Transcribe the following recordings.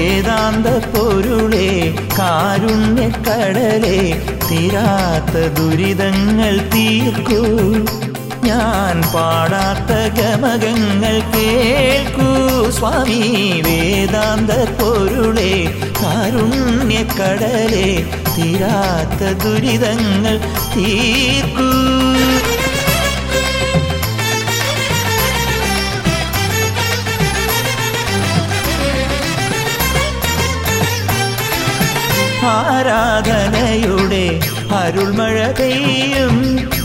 വേദാന്ത പൊരുളേ കാരുണ്യക്കടലേ തീരാത്ത ദുരിതങ്ങൾ തീർക്കൂ ഞാൻ പാടാത്ത ഗമകങ്ങൾ കേൾക്കൂ സ്വാമി വേദാന്ത പൊരുളേ കാരുണ്യക്കടലേ തീരാത്ത ദുരിതങ്ങൾ തീർക്കൂ ആരാധനയുടെ അരുൾമഴ പെയ്യും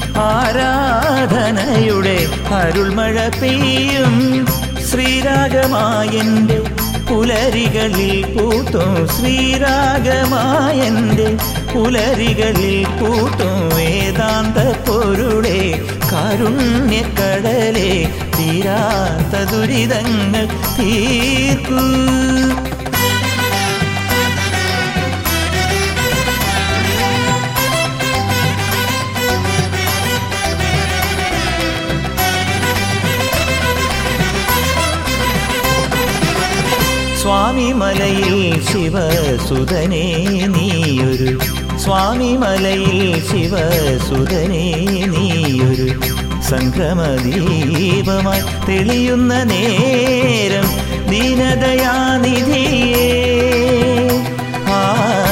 ആരാധനയുടെ അരുൾമഴ പെയ്യും ശ്രീരാഗമായൻ്റെ പുലരികളിൽ പൂത്തും ശ്രീരാഗമായൻ്റെ പുലരികളിൽ പൂത്തും വേദാന്ത പൊരുളെ കാരുണ്യക്കടലെ തീരാത്ത ദുരിതങ്ങൾ തീർക്കൂ സ്വാമി മലയിൽ ശിവസുതനേ നീയൊരു സ്വാമി മലയിൽ ശിവസുതനേ നീയൊരു സംക്രമദീപമായി തെളിയുന്ന നേരം ദീനദയാനിധിയേ ആ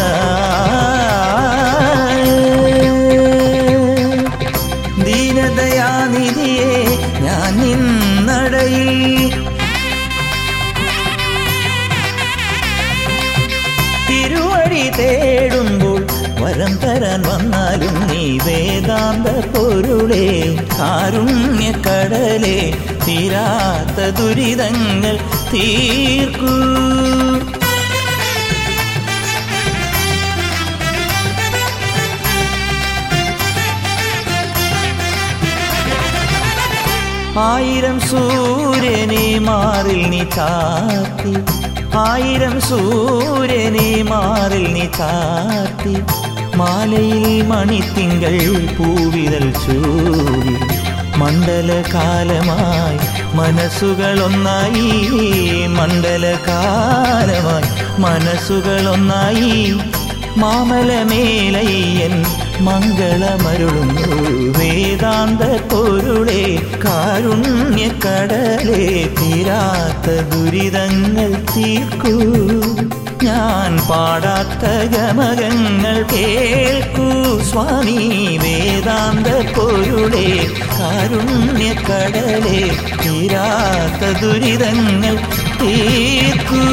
ദീനദയാനിധിയേ ഞാൻ നിന്നടയിൽ തിരുവടി തേടുമ്പോൾ വരം തരാൻ വന്നാലും നീ വേദാന്ത പൊരുളേ കാരുണ്യക്കടലേ തീരാത്ത ദുരിതങ്ങൾ തീർക്കൂ ആയിരം സൂര്യനെ മാറിൽ നീ ചാത്തി ആയിരം സൂര്യനെ മാറിൽ നീ ചാത്തി മാലയിൽ മണിത്തിങ്കൾ പൂവിതൽ ചൂടി മണ്ഡലകാലമായി മനസ്സുകളൊന്നായി മണ്ഡലകാലമായി മനസ്സുകളൊന്നായി മാമലമേലയ്യൻ മംഗളമരുളുന്നു വേദാന്ത പൊരുളെ കാരുണ്യക്കടലേ തീരാത്ത ദുരിതങ്ങൾ തീർക്കൂ ഞാൻ പാടാത്ത ഗമകങ്ങൾ കേൾക്കൂ സ്വാമി വേദാന്ത പൊരുളെ കാരുണ്യക്കടലേ തീരാത്ത ദുരിതങ്ങൾ തീർക്കൂ